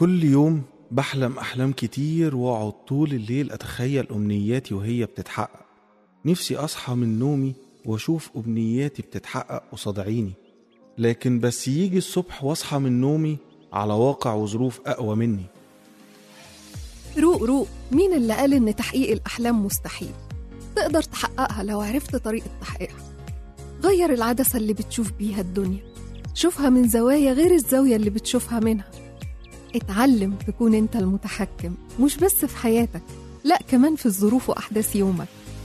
كل يوم بحلم أحلام كتير وأقعد طول الليل أتخيل أمنياتي وهي بتتحقق نفسي أصحى من نومي وأشوف أمنياتي بتتحقق قصاد عيني لكن بس يجي الصبح وأصحى من نومي على واقع وظروف أقوى مني روق روق مين اللي قال إن تحقيق الأحلام مستحيل؟ تقدر تحققها لو عرفت طريقة تحقيقها غير العدسة اللي بتشوف بيها الدنيا شوفها من زوايا غير الزاوية اللي بتشوفها منها اتعلم تكون انت المتحكم مش بس في حياتك لا كمان في الظروف وأحداث يومك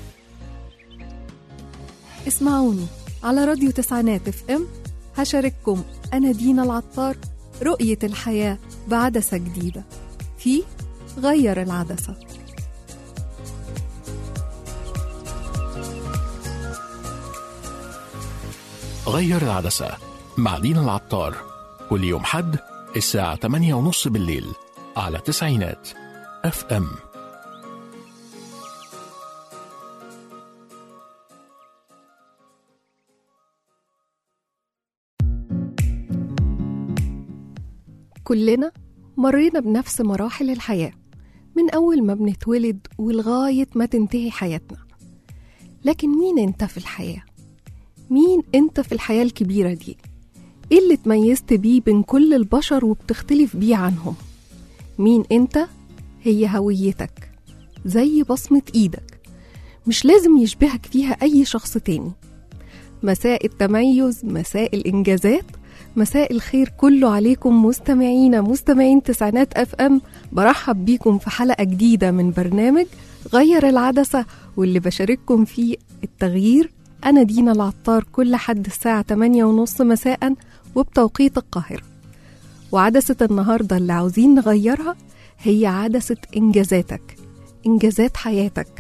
اسمعوني على راديو تسعينات اف ام هشارككم أنا دينا العطار رؤية الحياة بعدسة جديدة في غير العدسة غير العدسة مع دينا العطار كل يوم حد الساعة 8 ونص بالليل على تسعينات اف ام كلنا مرينا بنفس مراحل الحياة من أول ما بنتولد ولغاية ما تنتهي حياتنا لكن مين أنت في الحياة؟ مين أنت في الحياة الكبيرة دي؟ إيه اللي تميزت بيه بين كل البشر وبتختلف بيه عنهم؟ مين أنت؟ هي هويتك زي بصمة إيدك مش لازم يشبهك فيها أي شخص تاني مساء التميز مساء الإنجازات مساء الخير كله عليكم مستمعينا مستمعين تسعينات اف ام برحب بيكم في حلقة جديدة من برنامج غير العدسة واللي بشارككم فيه التغيير أنا دينا العطار كل حد الساعة 8 ونص مساء وبتوقيت القاهرة وعدسة النهاردة اللي عاوزين نغيرها هي عدسة إنجازاتك إنجازات حياتك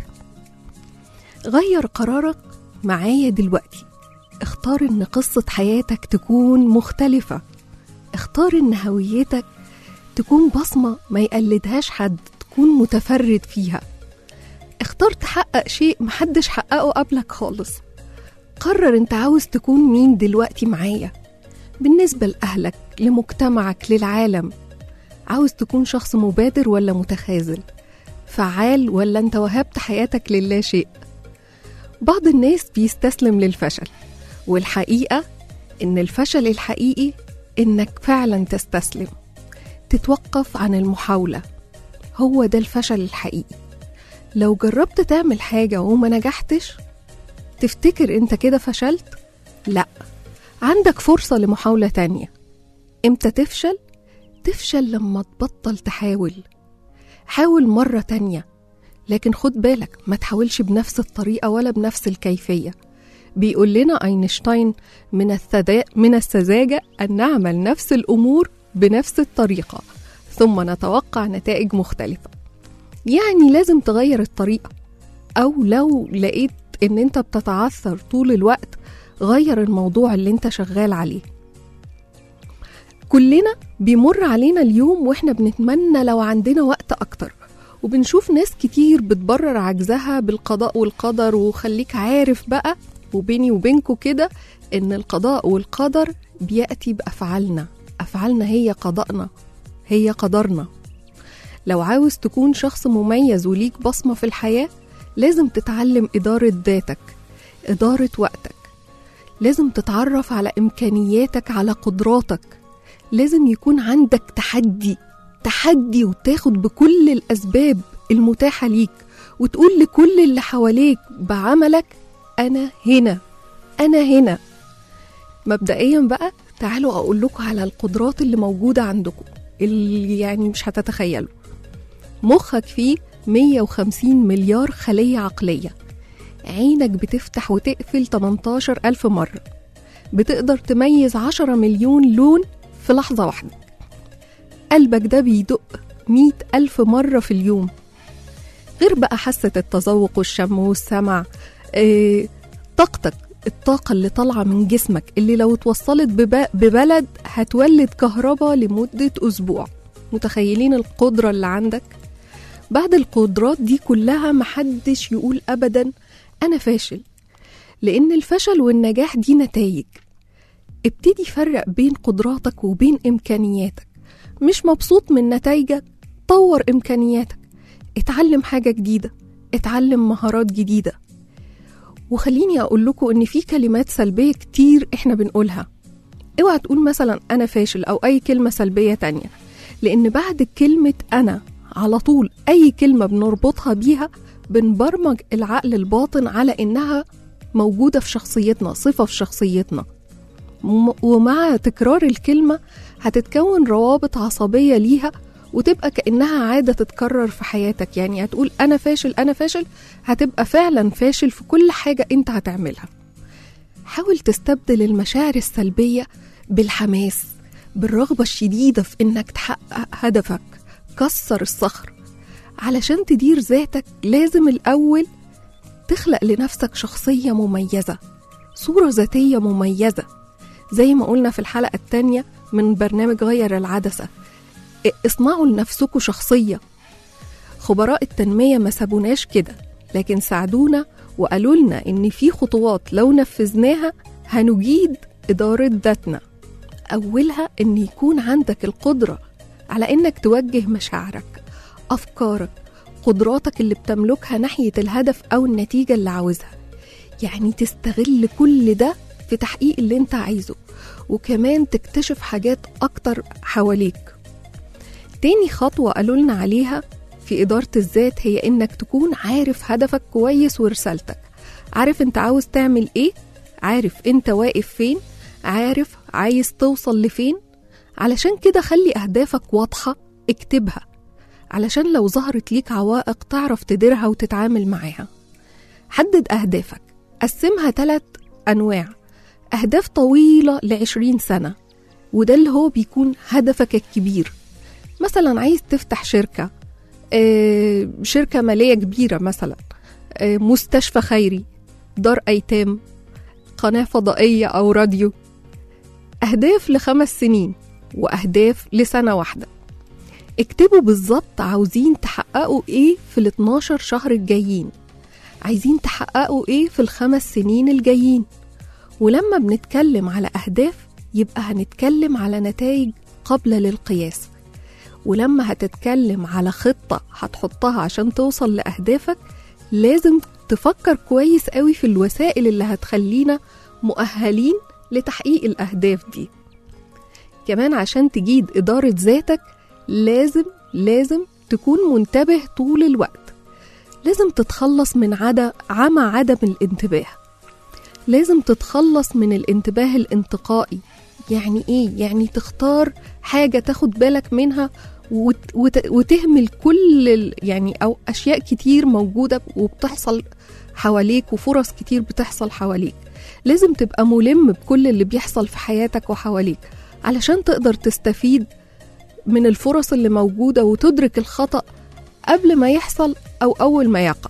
غير قرارك معايا دلوقتي اختار ان قصة حياتك تكون مختلفة اختار ان هويتك تكون بصمة ما يقلدهاش حد تكون متفرد فيها اختار تحقق شيء محدش حققه قبلك خالص قرر انت عاوز تكون مين دلوقتي معايا بالنسبة لأهلك لمجتمعك للعالم عاوز تكون شخص مبادر ولا متخاذل فعال ولا انت وهبت حياتك للا شيء بعض الناس بيستسلم للفشل والحقيقة إن الفشل الحقيقي إنك فعلا تستسلم تتوقف عن المحاولة هو ده الفشل الحقيقي لو جربت تعمل حاجة وما نجحتش تفتكر انت كده فشلت؟ لا عندك فرصة لمحاولة تانية امتى تفشل؟ تفشل لما تبطل تحاول حاول مرة تانية لكن خد بالك ما تحاولش بنفس الطريقة ولا بنفس الكيفية بيقول لنا أينشتاين من, الثدا... من السذاجة أن نعمل نفس الأمور بنفس الطريقة ثم نتوقع نتائج مختلفة يعني لازم تغير الطريقة أو لو لقيت إن أنت بتتعثر طول الوقت غير الموضوع اللي أنت شغال عليه كلنا بيمر علينا اليوم وإحنا بنتمنى لو عندنا وقت أكتر وبنشوف ناس كتير بتبرر عجزها بالقضاء والقدر وخليك عارف بقى وبيني وبينكو كده إن القضاء والقدر بيأتي بأفعالنا أفعالنا هي قضاءنا هي قدرنا لو عاوز تكون شخص مميز وليك بصمة في الحياة لازم تتعلم إدارة ذاتك إدارة وقتك لازم تتعرف على إمكانياتك على قدراتك لازم يكون عندك تحدي تحدي وتاخد بكل الأسباب المتاحة ليك وتقول لكل اللي حواليك بعملك أنا هنا أنا هنا مبدئيا بقى تعالوا أقول لكم على القدرات اللي موجودة عندكم اللي يعني مش هتتخيلوا مخك فيه 150 مليار خلية عقلية عينك بتفتح وتقفل 18 ألف مرة بتقدر تميز 10 مليون لون في لحظة واحدة قلبك ده بيدق 100 ألف مرة في اليوم غير بقى حاسة التذوق والشم والسمع إيه طاقتك الطاقة اللي طالعة من جسمك اللي لو اتوصلت بب- ببلد هتولد كهرباء لمدة أسبوع متخيلين القدرة اللي عندك؟ بعد القدرات دي كلها محدش يقول أبدا أنا فاشل لأن الفشل والنجاح دي نتائج ابتدي فرق بين قدراتك وبين إمكانياتك مش مبسوط من نتائجك طور إمكانياتك اتعلم حاجة جديدة اتعلم مهارات جديدة وخليني أقول لكم إن في كلمات سلبية كتير إحنا بنقولها اوعى تقول مثلا أنا فاشل أو أي كلمة سلبية تانية لأن بعد كلمة أنا على طول أي كلمة بنربطها بيها بنبرمج العقل الباطن على إنها موجودة في شخصيتنا صفة في شخصيتنا وم- ومع تكرار الكلمة هتتكون روابط عصبية ليها وتبقى كأنها عادة تتكرر في حياتك يعني هتقول أنا فاشل أنا فاشل هتبقى فعلا فاشل في كل حاجة أنت هتعملها حاول تستبدل المشاعر السلبية بالحماس بالرغبة الشديدة في إنك تحقق هدفك كسر الصخر علشان تدير ذاتك لازم الأول تخلق لنفسك شخصية مميزة صورة ذاتية مميزة زي ما قلنا في الحلقة التانية من برنامج غير العدسة اصنعوا لنفسكم شخصية خبراء التنمية ما سابوناش كده لكن ساعدونا وقالوا لنا إن في خطوات لو نفذناها هنجيد إدارة ذاتنا أولها إن يكون عندك القدرة على إنك توجه مشاعرك أفكارك قدراتك اللي بتملكها ناحية الهدف أو النتيجة اللي عاوزها يعني تستغل كل ده في تحقيق اللي انت عايزه وكمان تكتشف حاجات أكتر حواليك تاني خطوة قالوا لنا عليها في إدارة الذات هي إنك تكون عارف هدفك كويس ورسالتك عارف انت عاوز تعمل ايه عارف انت واقف فين عارف عايز توصل لفين علشان كده خلي أهدافك واضحة اكتبها علشان لو ظهرت ليك عوائق تعرف تديرها وتتعامل معاها حدد أهدافك قسمها ثلاث أنواع أهداف طويلة لعشرين سنة وده اللي هو بيكون هدفك الكبير مثلا عايز تفتح شركة آه، شركة مالية كبيرة مثلا آه، مستشفى خيري دار أيتام قناة فضائية أو راديو أهداف لخمس سنين وأهداف لسنة واحدة اكتبوا بالظبط عاوزين تحققوا ايه في ال 12 شهر الجايين عايزين تحققوا ايه في الخمس سنين الجايين ولما بنتكلم على أهداف يبقى هنتكلم على نتائج قابلة للقياس ولما هتتكلم على خطة هتحطها عشان توصل لأهدافك لازم تفكر كويس قوي في الوسائل اللي هتخلينا مؤهلين لتحقيق الأهداف دي كمان عشان تجيد إدارة ذاتك لازم لازم تكون منتبه طول الوقت لازم تتخلص من عدا عمى عدم الانتباه لازم تتخلص من الانتباه الانتقائي يعني ايه يعني تختار حاجة تاخد بالك منها وت وت وتهمل كل ال- يعني او اشياء كتير موجودة وبتحصل حواليك وفرص كتير بتحصل حواليك لازم تبقى ملم بكل اللي بيحصل في حياتك وحواليك علشان تقدر تستفيد من الفرص اللي موجودة وتدرك الخطأ قبل ما يحصل أو أول ما يقع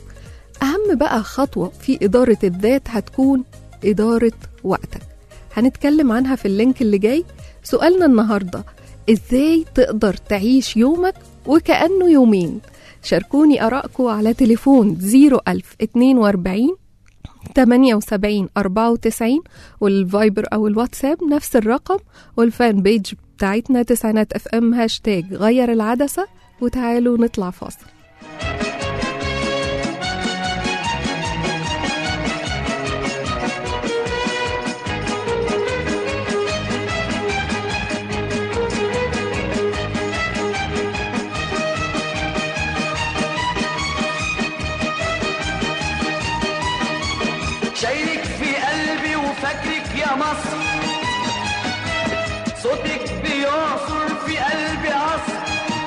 أهم بقى خطوة في إدارة الذات هتكون إدارة وقتك هنتكلم عنها في اللينك اللي جاي سؤالنا النهاردة إزاي تقدر تعيش يومك وكأنه يومين شاركوني أراءكم على تليفون 01042 78 94 والفايبر أو الواتساب نفس الرقم والفان بيج بتاعتنا تسعينات اف ام هاشتاج غير العدسة وتعالوا نطلع فاصل شايلك في قلبي وفاكرك يا مصر صوتك بيعصر في قلبي عصر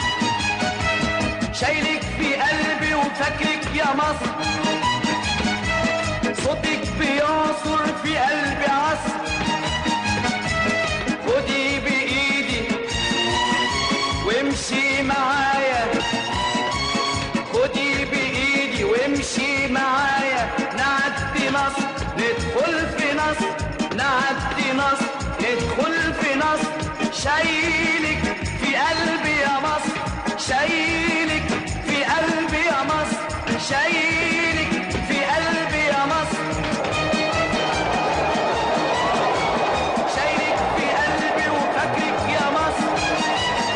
شايلك في قلبي وفاكرك يا مصر صوتك بيعصر في قلبي عصر خدي بإيدي وامشي معايا خدي بإيدي وامشي معايا نعدي نصر ندخل في نصر نعدي نصر ندخل في نصر شايلك في قلبي يا مصر شايلك في قلبي يا مصر شايلك في قلبي يا مصر شايلك في قلبي وفاكرك يا مصر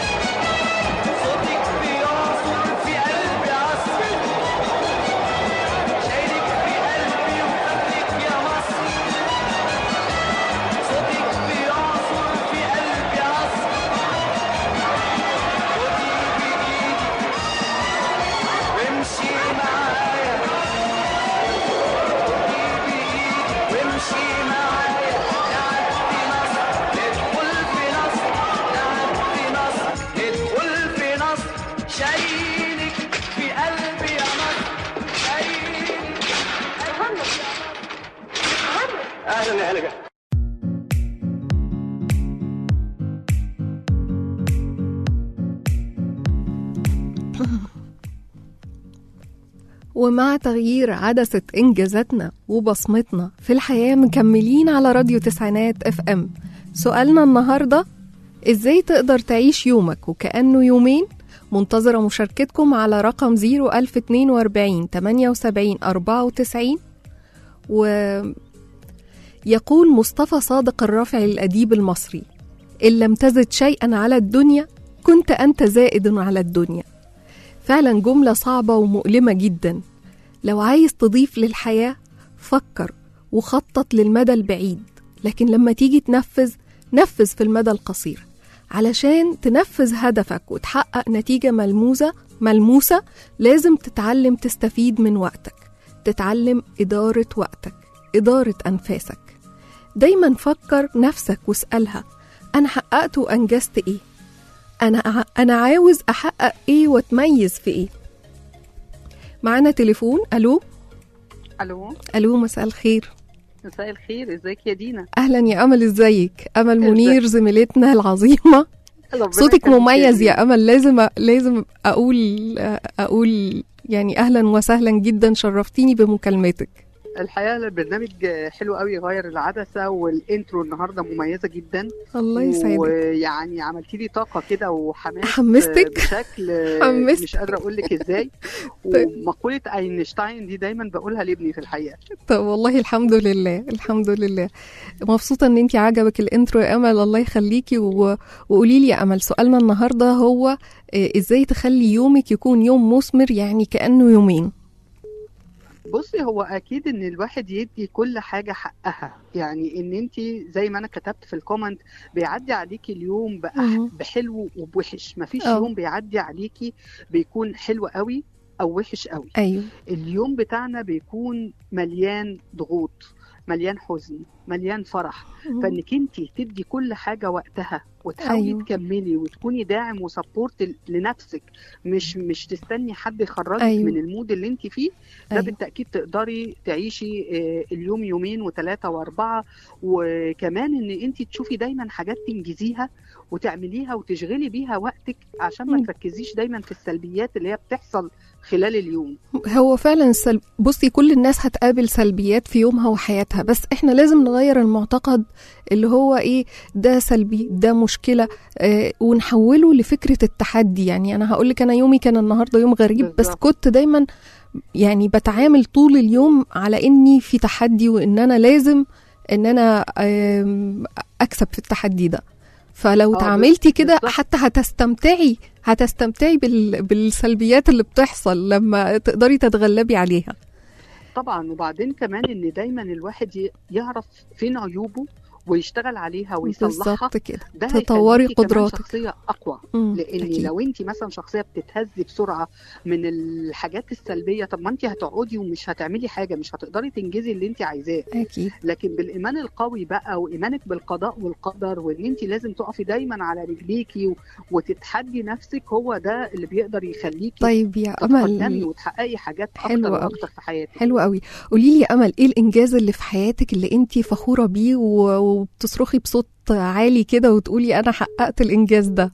ومع تغيير عدسة إنجازاتنا وبصمتنا في الحياة مكملين على راديو تسعينات اف ام سؤالنا النهاردة إزاي تقدر تعيش يومك وكأنه يومين منتظرة مشاركتكم على رقم 01042 78 94 ويقول مصطفى صادق الرافعي الأديب المصري إن لم تزد شيئا على الدنيا كنت أنت زائد على الدنيا فعلا جملة صعبة ومؤلمة جدا لو عايز تضيف للحياة فكر وخطط للمدى البعيد لكن لما تيجي تنفذ نفذ في المدى القصير علشان تنفذ هدفك وتحقق نتيجة ملموسة ملموسة لازم تتعلم تستفيد من وقتك تتعلم إدارة وقتك إدارة أنفاسك دايما فكر نفسك واسألها أنا حققت وأنجزت إيه أنا ع- أنا عاوز أحقق إيه وأتميز في إيه معانا تليفون ألو الو ألو مساء الخير مساء الخير ازيك يا دينا أهلا يا أمل إزيك أمل إزيك؟ منير زميلتنا العظيمة ربنا صوتك يخليك مميز دينا. يا أمل لازم لازم أقول أقول يعني أهلا وسهلا جدا شرفتيني بمكالمتك الحقيقه البرنامج حلو قوي غير العدسه والانترو النهارده مميزه جدا الله يسعدك ويعني عملتي لي طاقه كده وحماس حمستك؟ بشكل حمستك. مش قادره اقول لك ازاي طيب. ومقوله اينشتاين دي دايما بقولها لابني في الحقيقه طب والله الحمد لله الحمد لله مبسوطة ان انت عجبك الانترو يا امل الله يخليكي و... وقولي لي يا امل سؤالنا النهاردة هو آه، ازاي تخلي يومك يكون يوم مثمر يعني كأنه يومين بصي هو اكيد ان الواحد يدي كل حاجه حقها يعني ان انت زي ما انا كتبت في الكومنت بيعدي عليكي اليوم بأح- مم. بحلو وبوحش مفيش أه. يوم بيعدي عليكي بيكون حلو قوي او وحش قوي ايوه اليوم بتاعنا بيكون مليان ضغوط مليان حزن مليان فرح فانك انت تدي كل حاجه وقتها وتحاولي أيوة. أيوه. تكملي وتكوني داعم وسبورت لنفسك مش مش تستني حد يخرجك أيوة. أيوه. من المود اللي انت فيه ده أيوة. أيوه. بالتاكيد تقدري تعيشي آه، اليوم يومين وثلاثه واربعه وكمان ان انت تشوفي دايما حاجات تنجزيها وتعمليها وتشغلي بيها وقتك عشان ما مم. تركزيش دايما في السلبيات اللي هي بتحصل خلال اليوم هو فعلا السلب بصي كل الناس هتقابل سلبيات في يومها وحياتها بس احنا لازم نغير المعتقد اللي هو ايه ده سلبي ده مشكلة اه ونحوله لفكرة التحدي يعني انا هقولك انا يومي كان النهاردة يوم غريب بس بالظبط. كنت دايما يعني بتعامل طول اليوم على اني في تحدي وان انا لازم ان انا آم، اكسب في التحدي ده فلو آه، تعاملتي كده بالظبط. حتى هتستمتعي هتستمتعي بال... بالسلبيات اللي بتحصل لما تقدري تتغلبي عليها طبعا وبعدين كمان ان دايما الواحد ي- يعرف فين عيوبه ويشتغل عليها ويصلحها بالظبط كده ده تطوري هيخليكي كمان قدراتك. شخصيه اقوى مم، لان أكيد. لو انت مثلا شخصيه بتتهزي بسرعه من الحاجات السلبيه طب ما انت هتقعدي ومش هتعملي حاجه مش هتقدري تنجزي اللي انت عايزاه اكيد لكن بالايمان القوي بقى وايمانك بالقضاء والقدر وان انت لازم تقفي دايما على رجليكي و- وتتحدي نفسك هو ده اللي بيقدر يخليكي طيب يا تتقدمي امل وتحققي حاجات اكتر حلو أوي. واكتر في حياتك حلو قوي قولي لي يا امل ايه الانجاز اللي في حياتك اللي انت فخوره بيه و- وبتصرخي بصوت عالي كده وتقولي انا حققت الانجاز ده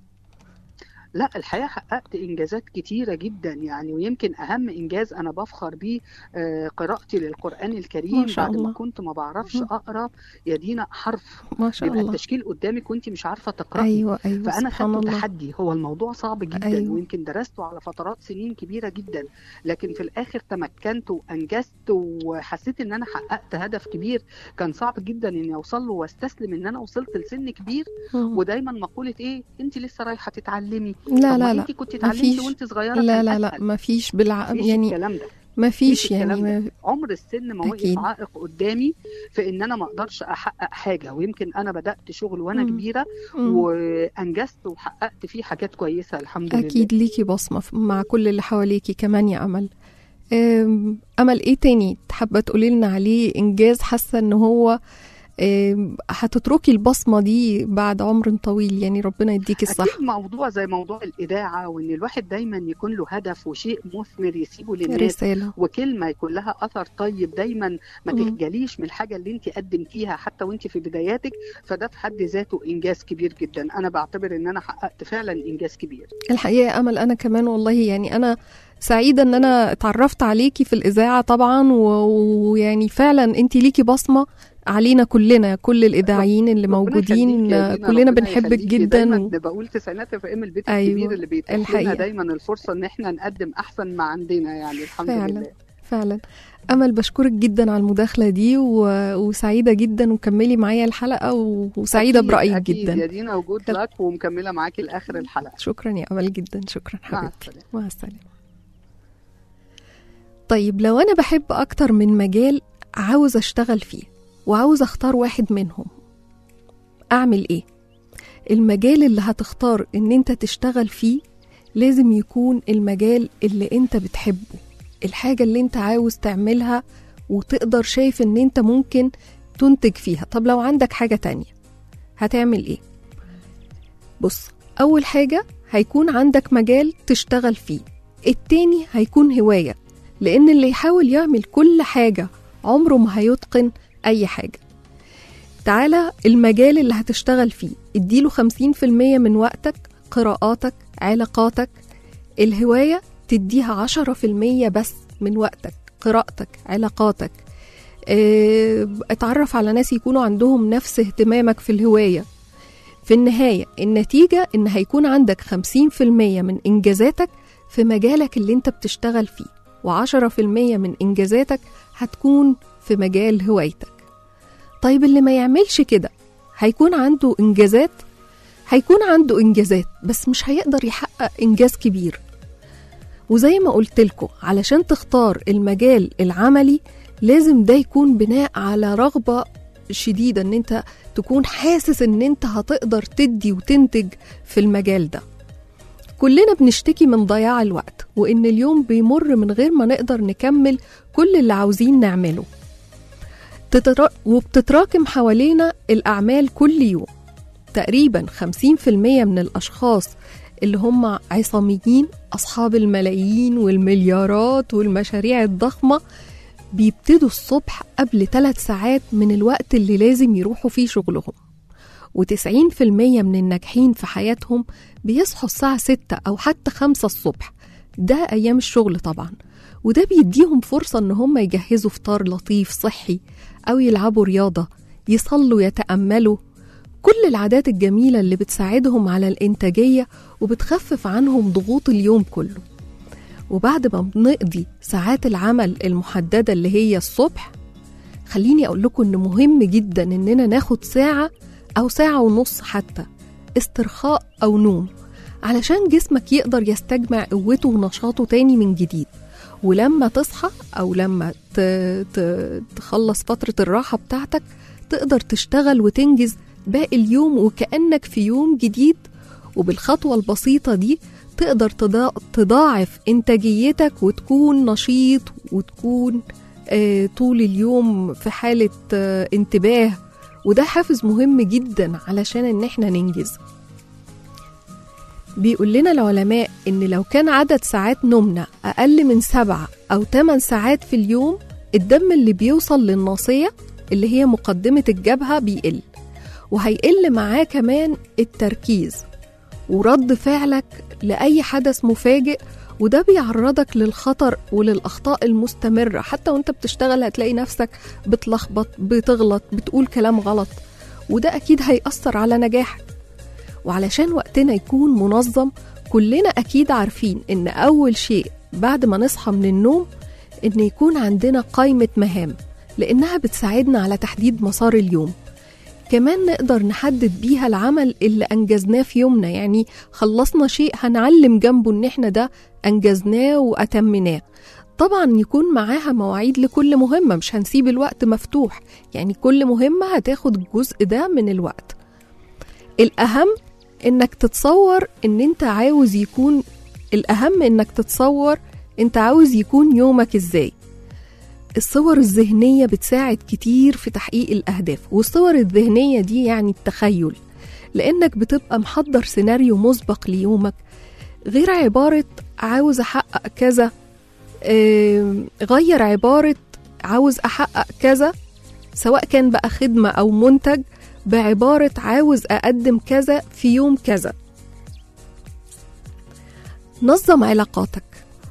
لا الحقيقه حققت انجازات كتيره جدا يعني ويمكن اهم انجاز انا بفخر بيه آه، قراءتي للقران الكريم ما شاء بعد الله. ما كنت ما بعرفش مم. اقرا يا دينا حرف ما شاء بيبقى الله التشكيل قدامك وانت مش عارفه تقراي ايوه ايوه فانا سبحان خدته الله تحدي هو الموضوع صعب جدا أيوة. أيوه. ويمكن درسته على فترات سنين كبيره جدا لكن في الاخر تمكنت وانجزت وحسيت ان انا حققت هدف كبير كان صعب جدا اني اوصل له واستسلم ان انا وصلت لسن كبير مم. ودايما مقوله ايه انت لسه رايحه تتعلمي لا طب لا ما لا انت كنت مفيش. اتعلمتي وانت صغيره لا كان لا لا أسهل. ما فيش بالع... مفيش يعني الكلام ده ما فيش مفيش يعني الكلام ما... عمر السن ما وقف أكيد. عائق قدامي في ان انا ما اقدرش احقق حاجه ويمكن انا بدات شغل وانا مم. كبيره مم. وانجزت وحققت فيه حاجات كويسه الحمد لله أكيد ليكي بصمة ف- مع كل اللي حواليكي كمان يا أمل أم، أمل إيه تاني حابة تقولي لنا عليه إنجاز حاسة إن هو أم، هتتركي البصمة دي بعد عمر طويل يعني ربنا يديكي الصحة اكيد موضوع زي موضوع الاذاعه وان الواحد دايما يكون له هدف وشيء مثمر يسيبه للناس رسالة وكلمه يكون لها اثر طيب دايما ما مم. تخجليش من الحاجه اللي انت قدمتيها حتى وانت في بداياتك فده في حد ذاته انجاز كبير جدا انا بعتبر ان انا حققت فعلا انجاز كبير الحقيقة يا أمل أنا كمان والله يعني أنا سعيدة ان انا اتعرفت عليكي في الاذاعة طبعا و- ويعني فعلا انت ليكي بصمة علينا كلنا كل الاذاعيين اللي ربنا موجودين يخليكي يا دينا، كلنا ربنا بنحبك يخليكي. جدا دايما و... بقول تسعينات اف ام البيت أيوة، الكبير اللي بيتيح الحقيقة. لنا دايما الفرصه ان احنا نقدم احسن ما عندنا يعني الحمد فعلا. لله فعلا امل بشكرك جدا على المداخلة دي و... وسعيدة جدا وكملي معايا الحلقة و... وسعيدة أكيد- برأيك أكيد جدا يا دينا وجود يلا. لك ومكمله معاكي لاخر الحلقه شكرا يا امل جدا شكرا مع حبيبتي السلامه مع السلامة طيب لو أنا بحب أكتر من مجال عاوز أشتغل فيه وعاوز أختار واحد منهم أعمل إيه؟ المجال اللي هتختار إن أنت تشتغل فيه لازم يكون المجال اللي أنت بتحبه الحاجة اللي أنت عاوز تعملها وتقدر شايف إن أنت ممكن تنتج فيها طب لو عندك حاجة تانية هتعمل إيه؟ بص أول حاجة هيكون عندك مجال تشتغل فيه التاني هيكون هواية لأن اللي يحاول يعمل كل حاجة عمره ما هيتقن أي حاجة تعالى المجال اللي هتشتغل فيه اديله خمسين في المية من وقتك قراءاتك علاقاتك الهواية تديها عشرة في المية بس من وقتك قراءتك علاقاتك اه، اتعرف على ناس يكونوا عندهم نفس اهتمامك في الهواية في النهاية النتيجة إن هيكون عندك 50% من إنجازاتك في مجالك اللي أنت بتشتغل فيه و10% من إنجازاتك هتكون في مجال هوايتك طيب اللي ما يعملش كده هيكون عنده إنجازات هيكون عنده إنجازات بس مش هيقدر يحقق إنجاز كبير وزي ما قلت لكم علشان تختار المجال العملي لازم ده يكون بناء على رغبة شديدة ان انت تكون حاسس ان انت هتقدر تدي وتنتج في المجال ده كلنا بنشتكي من ضياع الوقت وان اليوم بيمر من غير ما نقدر نكمل كل اللي عاوزين نعمله تترا... وبتتراكم حوالينا الأعمال كل يوم تقريبا 50% من الأشخاص اللي هم عصاميين أصحاب الملايين والمليارات والمشاريع الضخمة بيبتدوا الصبح قبل ثلاث ساعات من الوقت اللي لازم يروحوا فيه شغلهم و90% من الناجحين في حياتهم بيصحوا الساعة 6 أو حتى 5 الصبح ده أيام الشغل طبعا وده بيديهم فرصة إن هم يجهزوا فطار لطيف صحي أو يلعبوا رياضة يصلوا يتأملوا كل العادات الجميلة اللي بتساعدهم على الإنتاجية وبتخفف عنهم ضغوط اليوم كله وبعد ما بنقضي ساعات العمل المحددة اللي هي الصبح خليني أقول لكم إن مهم جدا إننا ناخد ساعة أو ساعة ونص حتى استرخاء أو نوم علشان جسمك يقدر يستجمع قوته ونشاطه تاني من جديد ولما تصحى أو لما ت... ت... تخلص فترة الراحة بتاعتك تقدر تشتغل وتنجز باقي اليوم وكأنك في يوم جديد وبالخطوة البسيطة دي تقدر تضا... تضاعف إنتاجيتك وتكون نشيط وتكون آه طول اليوم في حالة آه انتباه وده حافز مهم جدا علشان ان احنا ننجز بيقول لنا العلماء ان لو كان عدد ساعات نومنا اقل من سبعة او 8 ساعات في اليوم الدم اللي بيوصل للناصية اللي هي مقدمة الجبهة بيقل وهيقل معاه كمان التركيز ورد فعلك لأي حدث مفاجئ وده بيعرضك للخطر وللأخطاء المستمرة حتى وانت بتشتغل هتلاقي نفسك بتلخبط بتغلط بتقول كلام غلط وده أكيد هيأثر على نجاحك وعلشان وقتنا يكون منظم كلنا أكيد عارفين إن أول شيء بعد ما نصحى من النوم إن يكون عندنا قائمة مهام لأنها بتساعدنا على تحديد مسار اليوم كمان نقدر نحدد بيها العمل اللي أنجزناه في يومنا يعني خلصنا شيء هنعلم جنبه إن إحنا ده أنجزناه وأتمناه طبعا يكون معاها مواعيد لكل مهمة مش هنسيب الوقت مفتوح يعني كل مهمة هتاخد الجزء ده من الوقت الأهم إنك تتصور إن أنت عاوز يكون الأهم إنك تتصور أنت عاوز يكون يومك إزاي الصور الذهنية بتساعد كتير في تحقيق الأهداف والصور الذهنية دي يعني التخيل لأنك بتبقى محضر سيناريو مسبق ليومك غير عبارة عاوز أحقق كذا آه، غير عبارة عاوز أحقق كذا سواء كان بقى خدمة أو منتج بعبارة عاوز أقدم كذا في يوم كذا نظم علاقاتك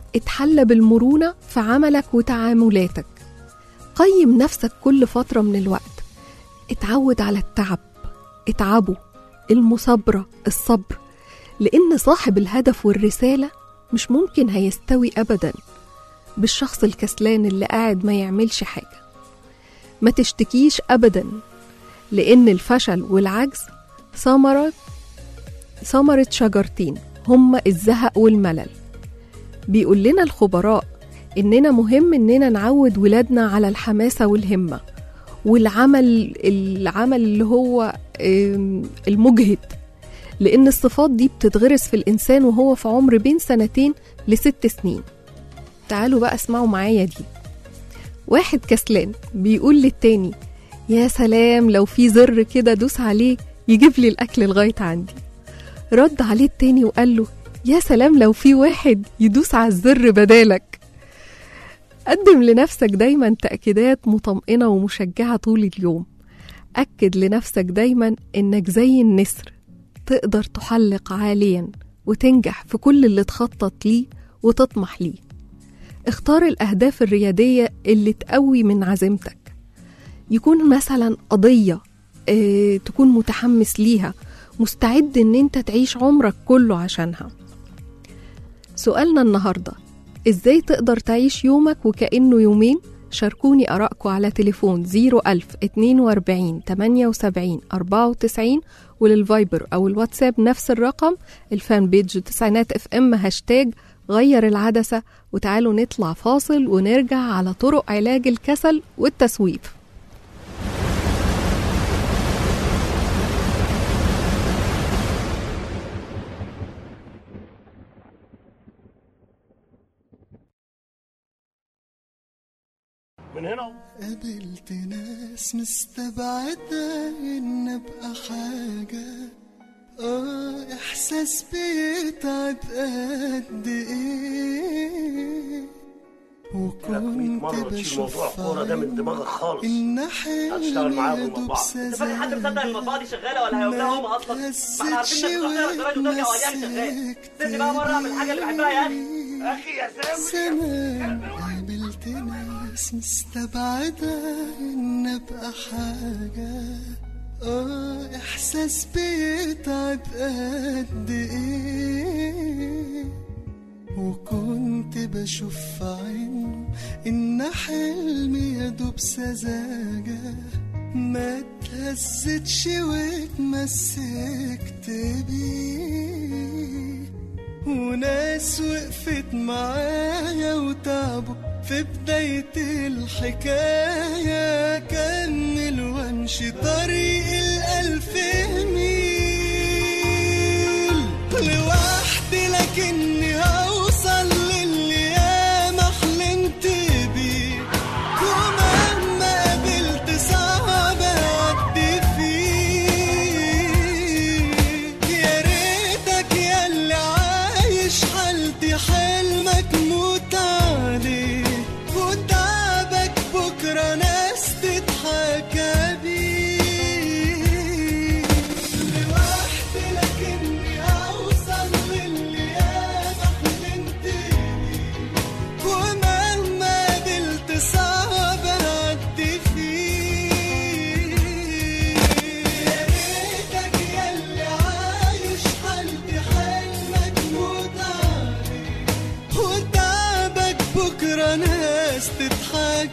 اتحلى بالمرونة في عملك وتعاملاتك قيم نفسك كل فترة من الوقت اتعود على التعب اتعبوا المثابرة الصبر لأن صاحب الهدف والرسالة مش ممكن هيستوي أبدا بالشخص الكسلان اللي قاعد ما يعملش حاجة ما تشتكيش أبدا لأن الفشل والعجز ثمرة ثمرة شجرتين هما الزهق والملل بيقول لنا الخبراء إننا مهم إننا نعود ولادنا على الحماسة والهمة والعمل العمل اللي هو آم، المجهد لأن الصفات دي بتتغرس في الإنسان وهو في عمر بين سنتين لست سنين تعالوا بقى اسمعوا معايا دي واحد كسلان بيقول للتاني يا سلام لو في زر كده دوس عليه يجيب لي الأكل لغاية عندي رد عليه التاني وقال له يا سلام لو في واحد يدوس على الزر بدالك قدم لنفسك دايما تأكيدات مطمئنة ومشجعة طول اليوم أكد لنفسك دايما إنك زي النسر تقدر تحلق عاليا وتنجح في كل اللي تخطط ليه وتطمح ليه اختار الأهداف الريادية اللي تقوي من عزيمتك يكون مثلا قضية اه تكون متحمس ليها مستعد ان انت تعيش عمرك كله عشانها سؤالنا النهاردة ازاي تقدر تعيش يومك وكأنه يومين شاركوني أراءكم على تليفون 01000 42 78 94 وللفايبر أو الواتساب نفس الرقم الفان بيج تسعينات اف ام هاشتاج غير العدسة وتعالوا نطلع فاصل ونرجع على طرق علاج الكسل والتسويف من هنا قابلت ناس مستبعدة إن أبقى حاجة آه إحساس بيتعب قد إيه لك 100 وكنت مرة تشيل موضوع بشوف الكورة ده من دماغك خالص إن هتشتغل معاهم حلمي مع يدوب بعض. انت فاكر حد مصدق ان المطبعه دي شغاله ولا هيقول لها هم اصلا ما احنا عارفين انك بتروح تقرا الجرايد وترجع واديها شغال سيبني بقى مره اعمل الحاجه اللي بحبها يا اخي أخي يا سامي زمان قابلت ناس مستبعدة إن أبقى حاجة آه إحساس بيتعب قد إيه وكنت بشوف في عينه إن حلمي يدوب سذاجة ما اتهزتش واتمسكت بيه وناس وقفت معايا وتعبوا في بداية الحكاية كمل وامشي طريق الألف ميل لوحدي لكني هوصل للي ياما حلمت بيه ومهما قابلت صعب أعدي فيه يا ريتك يا اللي عايش حالتي حلمك موت عليه وتعبك بكرة ناس تضحك بيه لوحدي لكني هوصل للي انا حلمت بيه ومهما قابلت صعب اعدي فيه يا ريتك يا اللي عايش حالتي حلمك موت عليه وتعبك بكرة ناس تضحك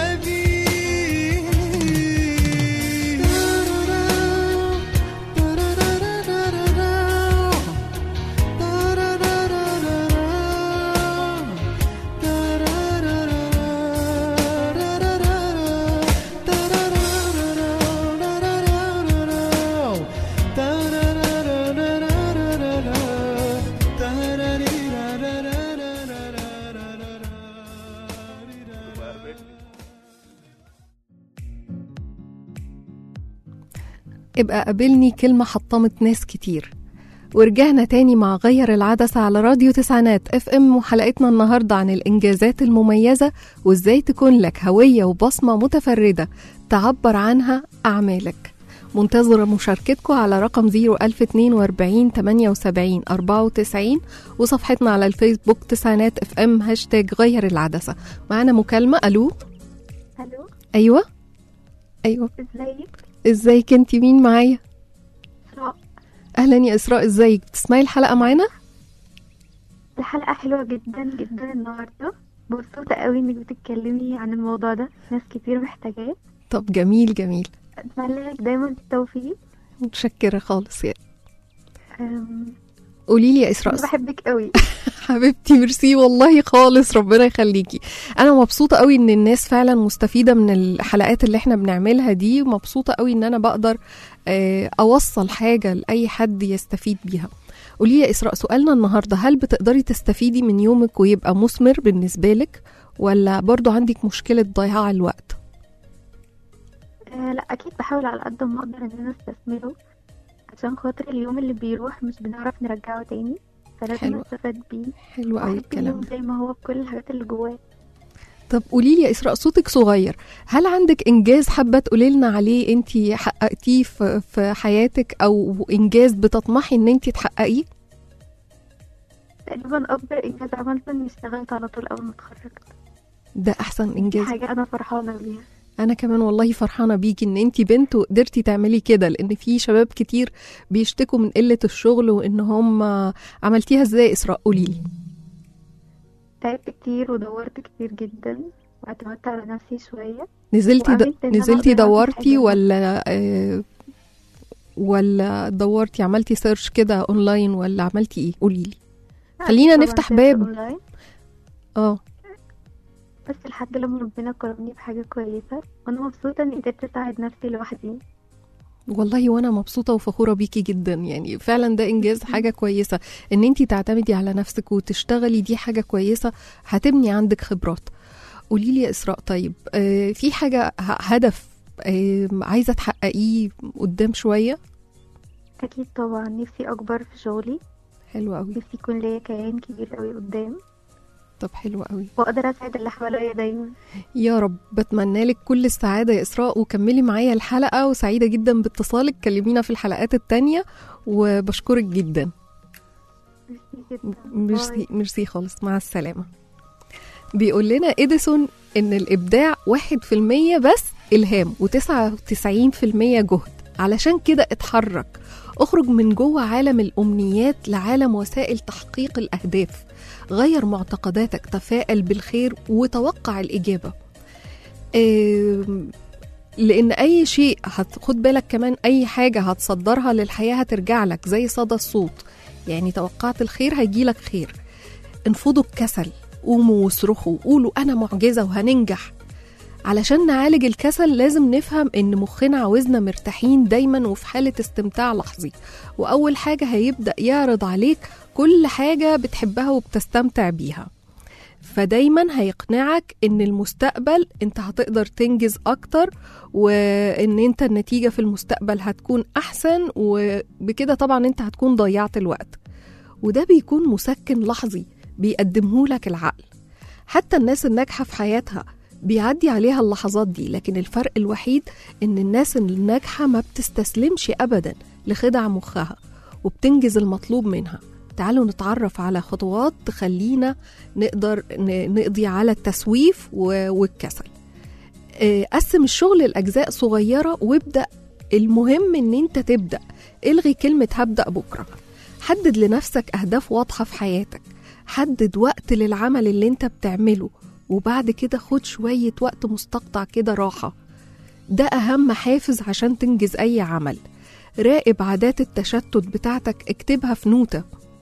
ابقى قابلني كلمة حطمت ناس كتير ورجعنا تاني مع غير العدسة على راديو تسعينات اف ام وحلقتنا النهاردة عن الإنجازات المميزة وازاي تكون لك هوية وبصمة متفردة تعبر عنها أعمالك منتظرة مشاركتكم على رقم 01042 78 94 وصفحتنا على الفيسبوك تسعينات اف ام هاشتاج غير العدسة معانا مكالمة ألو الو أيوة أيوة ازيك ازيك انت مين معايا اسراء أهلا يا إسراء ازيك بتسمعي الحلقة معانا الحلقه حلوه جدا جدا النهارده مبسوطه قوي انك بتتكلمي عن الموضوع ده ناس كتير محتاجاه طب جميل جميل اتمنى لك دايما التوفيق متشكرة خالص يا أم، قولي لي يا إسراء انا بحبك قوي حبيبتي ميرسي والله خالص ربنا يخليكي انا مبسوطه قوي ان الناس فعلا مستفيده من الحلقات اللي احنا بنعملها دي ومبسوطه قوي ان انا بقدر آه، اوصل حاجه لاي حد يستفيد بيها قولي لي يا اسراء سؤالنا النهارده هل بتقدري تستفيدي من يومك ويبقى مثمر بالنسبه لك ولا برضو عندك مشكله ضياع الوقت آه لا اكيد بحاول على قد ما اقدر ان انا استثمره عشان خاطر اليوم اللي بيروح مش بنعرف نرجعه تاني فلازم حلو. استفاد بيه حلو قوي واحب الكلام اليوم ده زي ما هو بكل الحاجات اللي جواه طب قولي لي يا اسراء صوتك صغير هل عندك انجاز حابه تقولي لنا عليه انت حققتيه في في حياتك او انجاز بتطمحي ان انت تحققيه تقريبا اكبر انجاز عملته اني اشتغلت على طول اول ما اتخرجت ده احسن دي انجاز حاجه انا فرحانه بيها انا كمان والله فرحانه بيكي ان انت بنت وقدرتي تعملي كده لان في شباب كتير بيشتكوا من قله الشغل وان هم عملتيها ازاي اسراء قولي لي تعبت كتير ودورت كتير جدا واعتمدت على نفسي شوية نزلتي د... وآمنت إن أنا نزلتي أقدر أعمل دورتي حاجة. ولا آه، ولا دورتي عملتي سيرش كده اونلاين ولا عملتي ايه قولي لي خلينا طبعاً نفتح سيرش باب. أونلاين، اه بس لحد لما ربنا كرمني بحاجة كويسة وأنا مبسوطة إني قدرت أساعد نفسي لوحدي والله وانا مبسوطه وفخوره بيكي جدا يعني فعلا ده انجاز حاجه كويسه ان انت تعتمدي على نفسك وتشتغلي دي حاجه كويسه هتبني عندك خبرات قولي لي يا اسراء طيب آه، في حاجه ه- هدف آه، عايزه تحققيه قدام شويه أكيد طبعا نفسي أكبر في شغلي حلو قوي نفسي يكون ليا كيان كبير قوي قدام طب حلو قوي وأقدر أسعد اللي حواليا دايما يا رب بتمنى لك كل السعاده يا اسراء وكملي معايا الحلقه وسعيده جدا باتصالك كلمينا في الحلقات التانية وبشكرك جدا ميرسي جدا ميرسي باي. ميرسي خالص مع السلامة بيقول لنا إديسون إن الإبداع واحد في المية بس إلهام وتسعة وتسعين في المية جهد علشان كده اتحرك اخرج من جوه عالم الأمنيات لعالم وسائل تحقيق الأهداف غير معتقداتك تفائل بالخير وتوقع الإجابة آم، لأن أي شيء هت- خد بالك كمان أي حاجة هتصدرها للحياة هترجع لك زي صدى الصوت يعني توقعت الخير هيجيلك خير انفضوا الكسل قوموا واصرخوا قولوا أنا معجزة وهننجح علشان نعالج الكسل لازم نفهم إن مخنا عاوزنا مرتاحين دايما وفي حالة استمتاع لحظي وأول حاجة هيبدأ يعرض عليك كل حاجة بتحبها وبتستمتع بيها فدايما هيقنعك ان المستقبل انت هتقدر تنجز اكتر وان انت النتيجة في المستقبل هتكون احسن وبكده طبعا انت هتكون ضيعت الوقت وده بيكون مسكن لحظي بيقدمهولك العقل حتى الناس الناجحة في حياتها بيعدي عليها اللحظات دي لكن الفرق الوحيد ان الناس الناجحة ما بتستسلمش ابدا لخدع مخها وبتنجز المطلوب منها تعالوا نتعرف على خطوات تخلينا نقدر ن- نقضي على التسويف و- والكسل آه، قسم الشغل لأجزاء صغيرة وابدأ المهم ان انت تبدأ الغي كلمة هبدأ بكرة حدد لنفسك أهداف واضحة في حياتك حدد وقت للعمل اللي انت بتعمله وبعد كده خد شوية وقت مستقطع كده راحة ده أهم حافز عشان تنجز أي عمل راقب عادات التشتت بتاعتك اكتبها في نوتة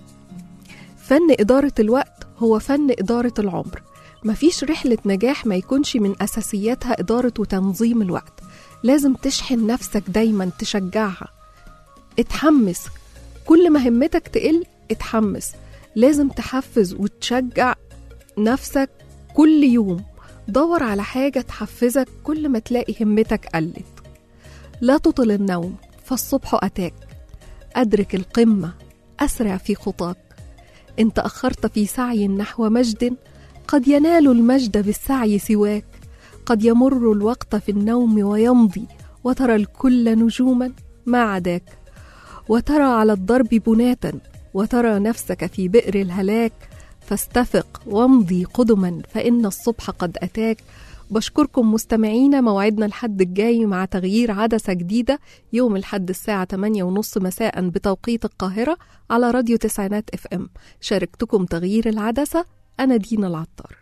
فن إدارة الوقت هو فن إدارة العمر مفيش رحلة نجاح ما يكونش من أساسياتها إدارة وتنظيم الوقت لازم تشحن نفسك دايما تشجعها اتحمس كل ما همتك تقل اتحمس لازم تحفز وتشجع نفسك كل يوم دور على حاجة تحفزك كل ما تلاقي همتك قلت لا تطل النوم فالصبح أتاك أدرك القمة أسرع في خطاك إن تأخرت في سعي نحو مجد قد ينال المجد بالسعي سواك قد يمر الوقت في النوم ويمضي وترى الكل نجوما ما عداك وترى على الضرب بناتا وترى نفسك في بئر الهلاك فاستفق وامضي قدما فإن الصبح قد أتاك بشكركم مستمعينا موعدنا الحد الجاي مع تغيير عدسة جديدة يوم الحد الساعة 8 ونص مساء بتوقيت القاهرة على راديو تسعينات اف ام شاركتكم تغيير العدسة أنا دينا العطار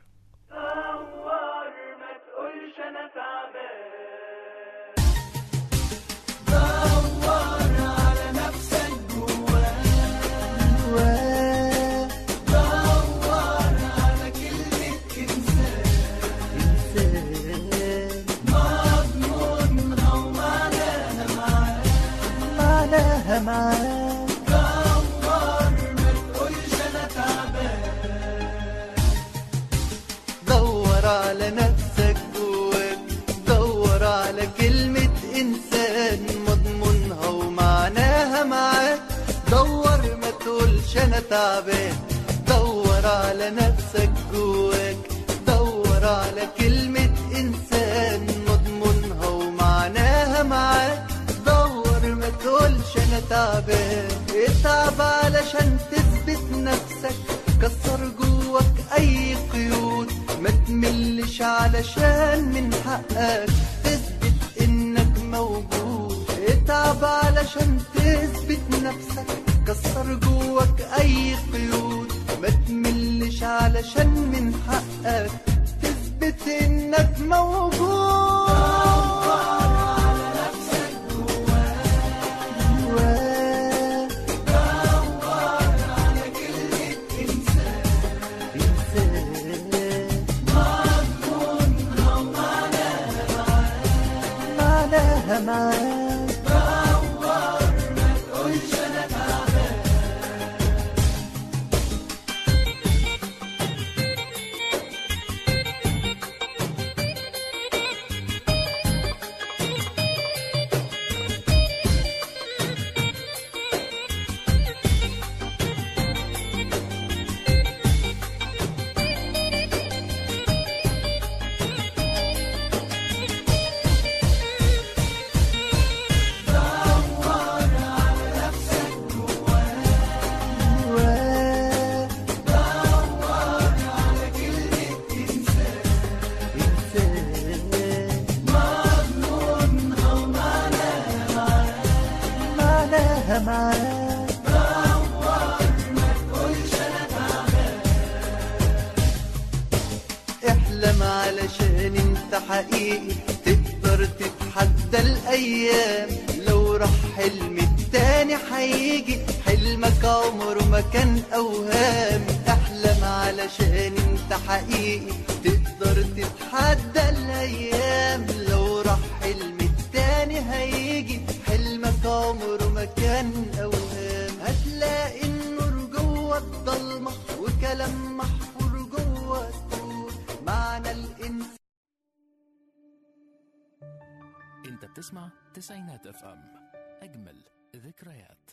معناها معاك دور ما تقولش انا تعبان دور على نفسك جواك دور على كلمة إنسان مضمونها ومعناها معاك دور ما تقولش أنا تعبان دور على نفسك جواك دور على كلمة إنسان مضمونها ومعناها معاك دور ما تقولش أنا تعبان اتعب علشان تثبت نفسك كسر جواك أي قيود ما تملش علشان من حقك تثبت إنك موجود اتعب علشان تثبت نفسك كسر جواك أي قيود ما تملش علشان من حقك تثبت إنك موجود معناها معاك دور ما تقولش انا تعبان معناها معاك احلم علشان انت حقيقي تقدر تتحدى الايام لو راح حلم التاني هيجي حلمك عمره ما كان اوهام احلم علشان انت حقيقي تقدر تتحدى الايام لو راح حلم التاني هيجي حلمك عمره ما كان اوهام هتلاقي النور جوه الضلمه وكلام محفور جوه السور معنى الانسان انت بتسمع تسعينات اف ام اجمل ذكريات